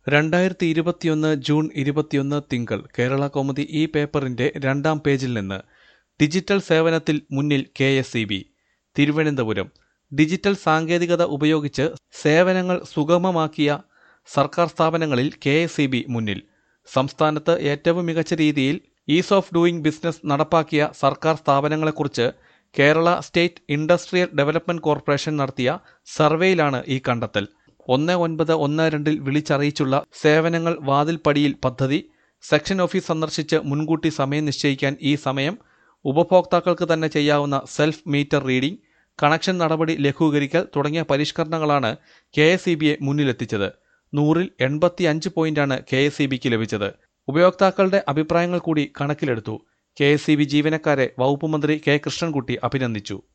രണ്ടായിരത്തി ഇരുപത്തിയൊന്ന് ജൂൺ ഇരുപത്തിയൊന്ന് തിങ്കൾ കേരള കൗമുദി ഈ പേപ്പറിന്റെ രണ്ടാം പേജിൽ നിന്ന് ഡിജിറ്റൽ സേവനത്തിൽ മുന്നിൽ K S E B Thiruvananthapuram digital സാങ്കേതികത ഉപയോഗിച്ച് സേവനങ്ങൾ സുഗമമാക്കിയ സർക്കാർ സ്ഥാപനങ്ങളിൽ കെ എസ് ഇ ബി മുന്നിൽ സംസ്ഥാനത്ത് ഏറ്റവും മികച്ച രീതിയിൽ ഈസ് ഓഫ് ഡൂയിങ് ബിസിനസ് നടപ്പാക്കിയ സർക്കാർ സ്ഥാപനങ്ങളെക്കുറിച്ച് Kerala state industrial development corporation നടത്തിയ സർവേയിലാണ് ഈ കണ്ടെത്തൽ ഒന്ന് ഒൻപത് ഒന്ന് രണ്ടിൽ വിളിച്ചറിയിച്ചുള്ള സേവനങ്ങൾ വാതിൽപ്പടിയിൽ പദ്ധതി സെക്ഷൻ ഓഫീസ് സന്ദർശിച്ച് മുൻകൂട്ടി സമയം നിശ്ചയിക്കാൻ ഈ സമയം ഉപഭോക്താക്കൾക്ക് തന്നെ ചെയ്യാവുന്ന സെൽഫ് മീറ്റർ റീഡിംഗ് കണക്ഷൻ നടപടി ലഘൂകരിക്കൽ തുടങ്ങിയ പരിഷ്കരണങ്ങളാണ് കെ എസ് ഇ ബിയെ മുന്നിലെത്തിച്ചത് നൂറിൽ എൺപത്തി അഞ്ച് പോയിന്റാണ് കെ എസ് ഇ ബിക്ക് ലഭിച്ചത് ഉപയോക്താക്കളുടെ അഭിപ്രായങ്ങൾ കൂടി കണക്കിലെടുത്തു കെ എസ് ഇ ബി ജീവനക്കാരെ വകുപ്പ് മന്ത്രി കെ കൃഷ്ണൻകുട്ടി അഭിനന്ദിച്ചു